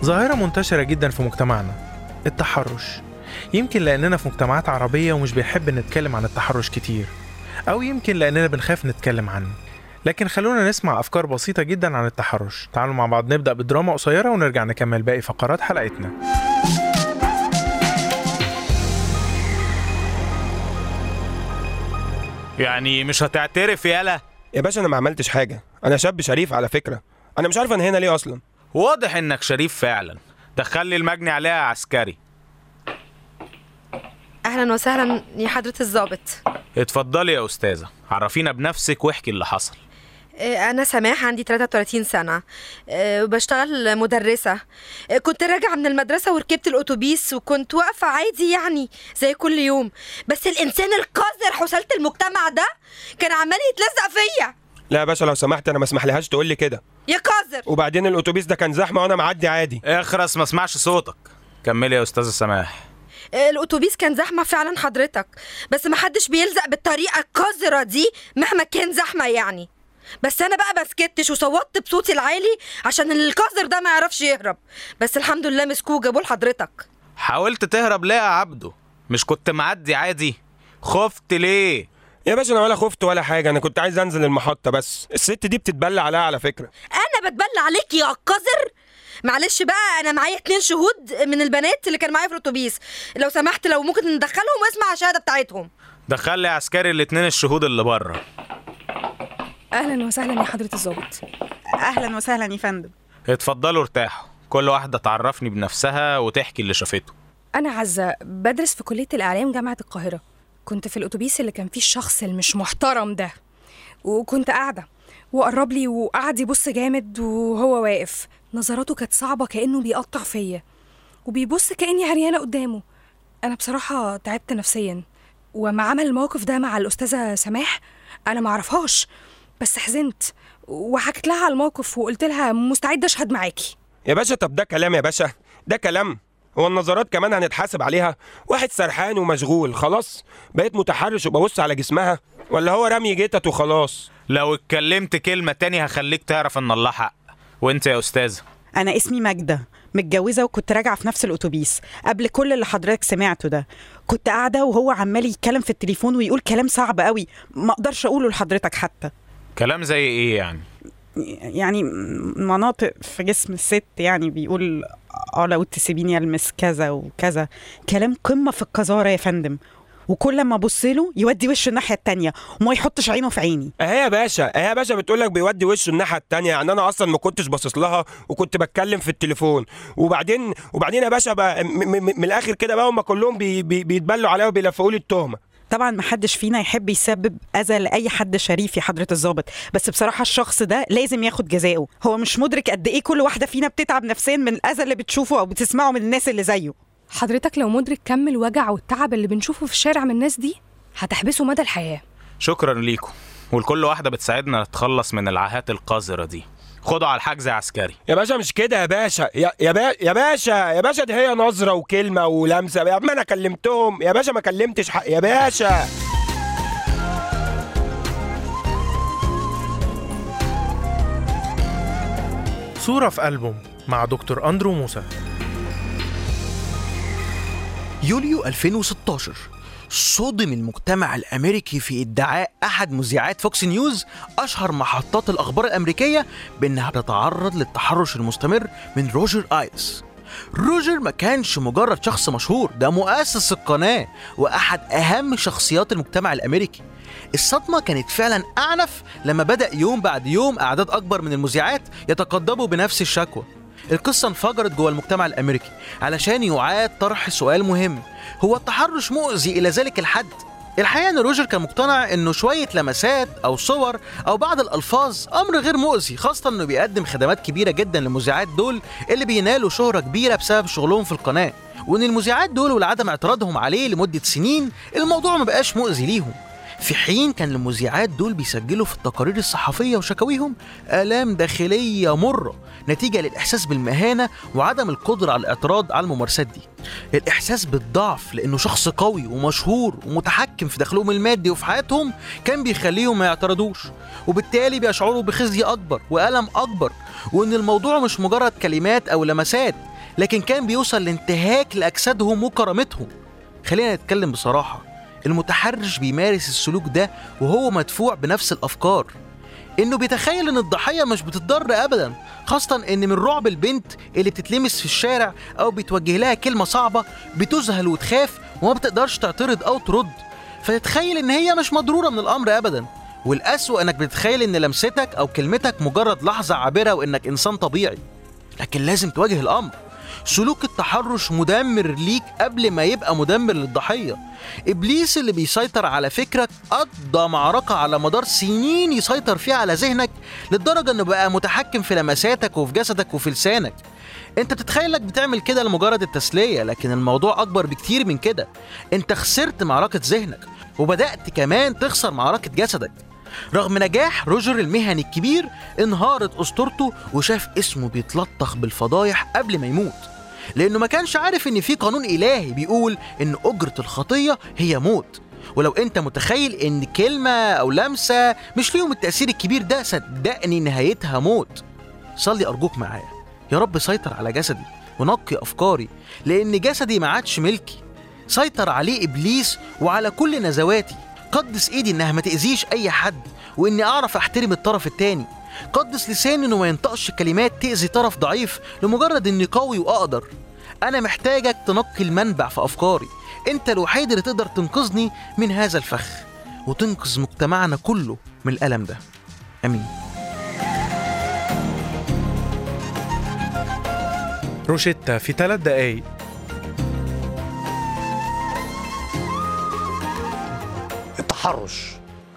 ظاهرة منتشرة جدا في مجتمعنا التحرش يمكن لأننا في مجتمعات عربية ومش بنحب نتكلم عن التحرش كتير أو يمكن لأننا بنخاف نتكلم عنه لكن خلونا نسمع أفكار بسيطة جدا عن التحرش تعالوا مع بعض نبدأ بدراما قصيرة ونرجع نكمل باقي فقرات حلقتنا يعني مش هتعترف يالا يا باشا انا ما عملتش حاجه انا شاب شريف على فكره انا مش عارف انا هنا ليه اصلا واضح انك شريف فعلا دخلي المجني عليها عسكري اهلا وسهلا يا حضرة الضابط اتفضلي يا استاذه عرفينا بنفسك واحكي اللي حصل آه، انا سماح عندي 33 سنة آه، وبشتغل مدرسة آه، كنت راجعة من المدرسة وركبت الأتوبيس وكنت واقفة عادي يعني زي كل يوم بس الإنسان القذر حسالة المجتمع ده كان عمال يتلزق فيا لا يا باشا لو سمحت انا ما اسمحلهاش تقول لي كده يا قذر وبعدين الاتوبيس ده كان زحمه وانا معدي عادي اخرس ما اسمعش صوتك كملي يا استاذه سماح آه، الأتوبيس كان زحمة فعلا حضرتك بس محدش بيلزق بالطريقة القذرة دي مهما كان زحمة يعني بس انا بقى ما سكتش وصوتت بصوتي العالي عشان القذر ده ما يعرفش يهرب بس الحمد لله مسكوه جابوه لحضرتك حاولت تهرب ليه يا عبده مش كنت معدي عادي خفت ليه يا باشا انا ولا خفت ولا حاجه انا كنت عايز انزل المحطه بس الست دي بتتبلى عليها على فكره انا بتبلى عليك يا قذر معلش بقى انا معايا اتنين شهود من البنات اللي كان معايا في الاتوبيس لو سمحت لو ممكن ندخلهم واسمع الشهاده بتاعتهم دخلي عسكري الاتنين الشهود اللي بره اهلا وسهلا يا حضره الضابط اهلا وسهلا يا فندم اتفضلوا ارتاحوا كل واحده تعرفني بنفسها وتحكي اللي شافته انا عزه بدرس في كليه الاعلام جامعه القاهره كنت في الاتوبيس اللي كان فيه الشخص المش محترم ده وكنت قاعده وقرب لي وقعد يبص جامد وهو واقف نظراته كانت صعبه كانه بيقطع فيا وبيبص كاني عريانه قدامه انا بصراحه تعبت نفسيا وما عمل الموقف ده مع الاستاذه سماح انا ما اعرفهاش بس حزنت وحكيت لها على الموقف وقلت لها مستعده اشهد معاكي يا باشا طب ده كلام يا باشا ده كلام هو النظرات كمان هنتحاسب عليها واحد سرحان ومشغول خلاص بقيت متحرش وببص على جسمها ولا هو رمي جيتت وخلاص لو اتكلمت كلمه تاني هخليك تعرف ان الله حق وانت يا استاذه انا اسمي ماجده متجوزه وكنت راجعه في نفس الاتوبيس قبل كل اللي حضرتك سمعته ده كنت قاعده وهو عمال يتكلم في التليفون ويقول كلام صعب قوي ما اقدرش اقوله لحضرتك حتى كلام زي ايه يعني يعني مناطق في جسم الست يعني بيقول اه لو تسيبيني المس كذا وكذا كلام قمه في القذاره يا فندم وكل ما ابص له يودي وشه الناحيه التانية وما يحطش عينه في عيني اهي يا باشا اهي يا باشا بتقول لك بيودي وشه الناحيه التانية يعني انا اصلا ما كنتش باصص لها وكنت بتكلم في التليفون وبعدين وبعدين يا باشا بقى م- م- من الاخر كده بقى هم كلهم بي بي بيتبلوا عليا وبيلفقوا لي التهمه طبعا ما حدش فينا يحب يسبب اذى لاي حد شريف يا حضره الضابط بس بصراحه الشخص ده لازم ياخد جزاؤه هو مش مدرك قد ايه كل واحده فينا بتتعب نفسيا من الاذى اللي بتشوفه او بتسمعه من الناس اللي زيه حضرتك لو مدرك كم الوجع والتعب اللي بنشوفه في الشارع من الناس دي هتحبسه مدى الحياه شكرا ليكم ولكل واحده بتساعدنا نتخلص من العاهات القذره دي خدوا على الحجز عسكري يا باشا مش كده يا باشا يا يا, با يا باشا يا باشا دي هي نظره وكلمه ولمسه يا ما انا كلمتهم يا باشا ما كلمتش حق يا باشا صورة في ألبوم مع دكتور أندرو موسى يوليو 2016 صدم المجتمع الامريكي في ادعاء احد مذيعات فوكس نيوز اشهر محطات الاخبار الامريكيه بانها بتتعرض للتحرش المستمر من روجر ايلز روجر ما كانش مجرد شخص مشهور ده مؤسس القناه واحد اهم شخصيات المجتمع الامريكي الصدمة كانت فعلا أعنف لما بدأ يوم بعد يوم أعداد أكبر من المذيعات يتقدموا بنفس الشكوى القصة انفجرت جوه المجتمع الأمريكي علشان يعاد طرح سؤال مهم هو التحرش مؤذي إلى ذلك الحد؟ الحقيقة إن روجر كان مقتنع إنه شوية لمسات أو صور أو بعض الألفاظ أمر غير مؤذي خاصة إنه بيقدم خدمات كبيرة جدا للمذيعات دول اللي بينالوا شهرة كبيرة بسبب شغلهم في القناة وإن المذيعات دول ولعدم اعتراضهم عليه لمدة سنين الموضوع ما بقاش مؤذي ليهم في حين كان المذيعات دول بيسجلوا في التقارير الصحفية وشكاويهم آلام داخلية مرة نتيجة للإحساس بالمهانة وعدم القدرة على الاعتراض على الممارسات دي الإحساس بالضعف لأنه شخص قوي ومشهور ومتحكم في دخلهم المادي وفي حياتهم كان بيخليهم ما يعترضوش وبالتالي بيشعروا بخزي أكبر وألم أكبر وإن الموضوع مش مجرد كلمات أو لمسات لكن كان بيوصل لانتهاك لأجسادهم وكرامتهم خلينا نتكلم بصراحة المتحرش بيمارس السلوك ده وهو مدفوع بنفس الأفكار إنه بيتخيل إن الضحية مش بتتضر أبدا خاصة إن من رعب البنت اللي بتتلمس في الشارع أو بيتوجه لها كلمة صعبة بتذهل وتخاف وما بتقدرش تعترض أو ترد فتتخيل إن هي مش مضرورة من الأمر أبدا والأسوأ إنك بتتخيل إن لمستك أو كلمتك مجرد لحظة عابرة وإنك إنسان طبيعي لكن لازم تواجه الأمر سلوك التحرش مدمر ليك قبل ما يبقى مدمر للضحية إبليس اللي بيسيطر على فكرك قضى معركة على مدار سنين يسيطر فيها على ذهنك للدرجة إنه بقى متحكم في لمساتك وفي جسدك وفي لسانك انت بتتخيل انك بتعمل كده لمجرد التسلية لكن الموضوع أكبر بكتير من كده انت خسرت معركة ذهنك وبدأت كمان تخسر معركة جسدك رغم نجاح روجر المهني الكبير انهارت اسطورته وشاف اسمه بيتلطخ بالفضايح قبل ما يموت لانه ما كانش عارف ان في قانون الهي بيقول ان اجرة الخطية هي موت ولو انت متخيل ان كلمة او لمسة مش ليهم التأثير الكبير ده صدقني نهايتها موت صلي ارجوك معايا يا رب سيطر على جسدي ونقي افكاري لان جسدي ما عادش ملكي سيطر عليه ابليس وعلى كل نزواتي قدس ايدي انها ما تاذيش اي حد واني اعرف احترم الطرف التاني قدس لساني انه ما ينطقش كلمات تاذي طرف ضعيف لمجرد اني قوي واقدر انا محتاجك تنقي المنبع في افكاري انت الوحيد اللي تقدر تنقذني من هذا الفخ وتنقذ مجتمعنا كله من الالم ده امين روشيتا في ثلاث دقايق التحرش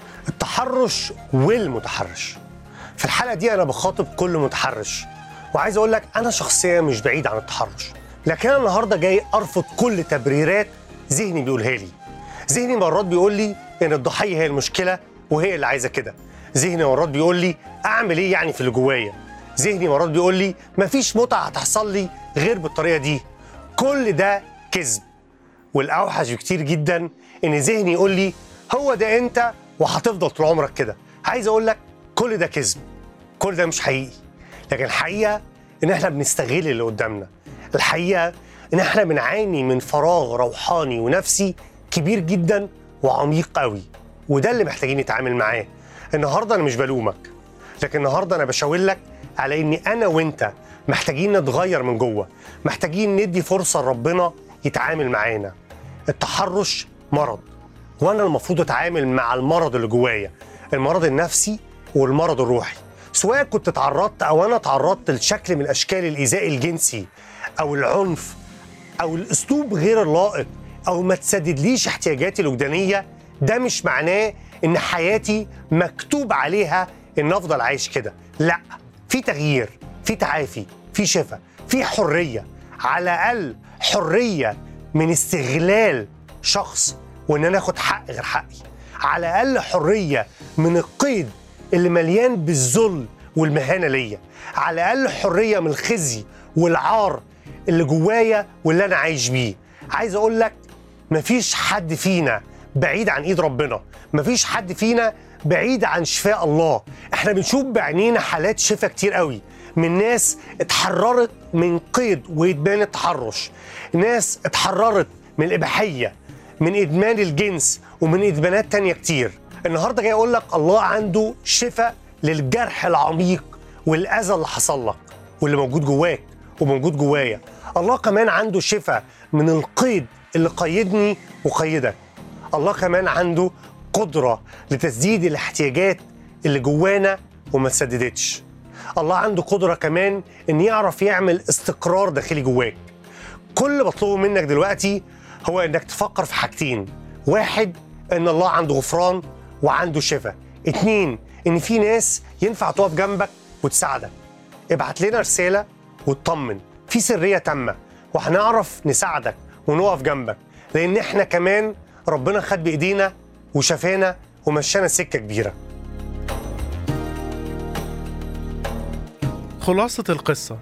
التحرش والمتحرش في الحلقه دي انا بخاطب كل متحرش وعايز اقول لك انا شخصيا مش بعيد عن التحرش لكن انا النهارده جاي ارفض كل تبريرات ذهني بيقولها لي ذهني مرات بيقول لي ان الضحيه هي المشكله وهي اللي عايزه كده ذهني مرات بيقول لي اعمل ايه يعني في اللي جوايا ذهني مرات بيقول لي مفيش متعه هتحصل لي غير بالطريقه دي كل ده كذب والاوحش بكتير جدا ان ذهني يقول لي هو ده انت وهتفضل طول عمرك كده عايز اقول لك كل ده كذب كل ده مش حقيقي لكن الحقيقه ان احنا بنستغل اللي قدامنا الحقيقه ان احنا بنعاني من فراغ روحاني ونفسي كبير جدا وعميق قوي وده اللي محتاجين نتعامل معاه النهارده انا مش بلومك لكن النهارده انا بشاور لك على اني انا وانت محتاجين نتغير من جوه محتاجين ندي فرصه لربنا يتعامل معانا التحرش مرض وانا المفروض اتعامل مع المرض اللي جوايا المرض النفسي والمرض الروحي سواء كنت اتعرضت او انا اتعرضت لشكل من اشكال الايذاء الجنسي او العنف او الاسلوب غير اللائق او ما تسددليش احتياجاتي الوجدانيه ده مش معناه ان حياتي مكتوب عليها ان افضل عايش كده لا في تغيير في تعافي في شفاء في حريه على الاقل حريه من استغلال شخص وان انا اخد حق غير حقي على الاقل حريه من القيد اللي مليان بالذل والمهانه ليا على الاقل حريه من الخزي والعار اللي جوايا واللي انا عايش بيه عايز اقول لك مفيش حد فينا بعيد عن ايد ربنا مفيش حد فينا بعيد عن شفاء الله احنا بنشوف بعينينا حالات شفاء كتير قوي من ناس اتحررت من قيد وادمان التحرش ناس اتحررت من الاباحيه من ادمان الجنس ومن ادمانات تانية كتير النهارده جاي اقول لك الله عنده شفاء للجرح العميق والاذى اللي حصل لك واللي موجود جواك وموجود جوايا الله كمان عنده شفاء من القيد اللي قيدني وقيدك الله كمان عنده قدرة لتسديد الاحتياجات اللي جوانا وما تسددتش الله عنده قدرة كمان ان يعرف يعمل استقرار داخلي جواك كل اللي بطلبه منك دلوقتي هو انك تفكر في حاجتين واحد ان الله عنده غفران وعنده شفاء اتنين ان في ناس ينفع تقف جنبك وتساعدك ابعت لنا رسالة وتطمن في سرية تامة وهنعرف نساعدك ونقف جنبك لان احنا كمان ربنا خد بايدينا وشفانا ومشانا سكة كبيرة خلاصة القصة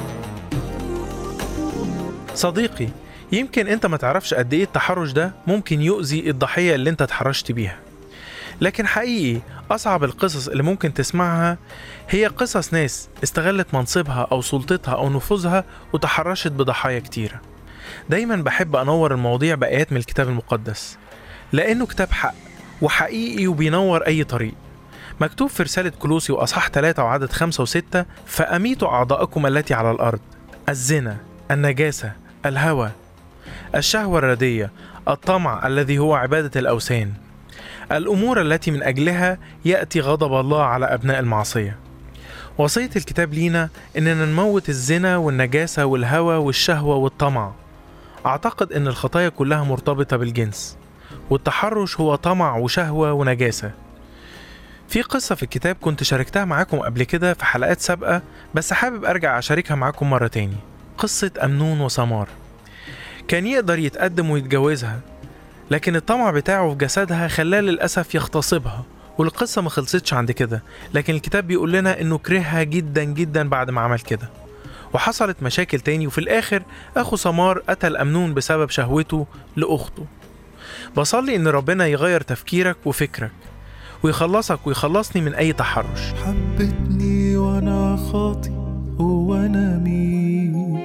صديقي يمكن انت ما تعرفش قد ايه التحرش ده ممكن يؤذي الضحية اللي انت اتحرشت بيها لكن حقيقي أصعب القصص اللي ممكن تسمعها هي قصص ناس استغلت منصبها أو سلطتها أو نفوذها وتحرشت بضحايا كتيرة دايما بحب أنور المواضيع بآيات من الكتاب المقدس لأنه كتاب حق وحقيقي وبينور أي طريق مكتوب في رسالة كلوسي وأصحاح 3 وعدد 5 و6 فأميتوا أعضاءكم التي على الأرض الزنا النجاسة الهوى الشهوة الردية الطمع الذي هو عبادة الأوثان الأمور التي من أجلها يأتي غضب الله على أبناء المعصية وصية الكتاب لينا إننا نموت الزنا والنجاسة والهوى والشهوة والطمع أعتقد إن الخطايا كلها مرتبطة بالجنس والتحرش هو طمع وشهوة ونجاسة في قصة في الكتاب كنت شاركتها معاكم قبل كده في حلقات سابقة بس حابب أرجع أشاركها معاكم مرة تاني قصة أمنون وسمار كان يقدر يتقدم ويتجوزها لكن الطمع بتاعه في جسدها خلاه للأسف يغتصبها والقصة ما خلصتش عند كده لكن الكتاب بيقول لنا إنه كرهها جدا جدا بعد ما عمل كده وحصلت مشاكل تاني وفي الآخر أخو سمار قتل أمنون بسبب شهوته لأخته بصلي إن ربنا يغير تفكيرك وفكرك ويخلصك ويخلصني من أي تحرش حبتني وانا خاطي وانا مين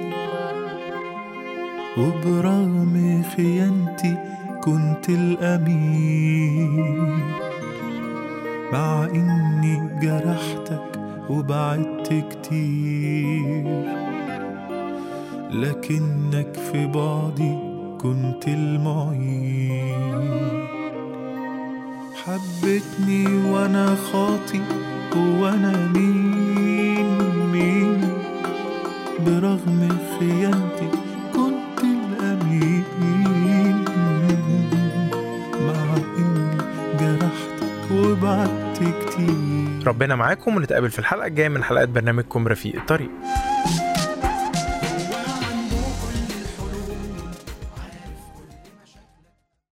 وبرغم خيانتي كنت الامين مع اني جرحتك وبعدت كتير لكنك في بعدي كنت المعين حبتني وانا خاطي وانا مين مين برغم خيانتي كنت الامين مع اني جرحتك وبعدت كتير ربنا معاكم ونتقابل في الحلقة الجاية من حلقات برنامجكم رفيق الطريق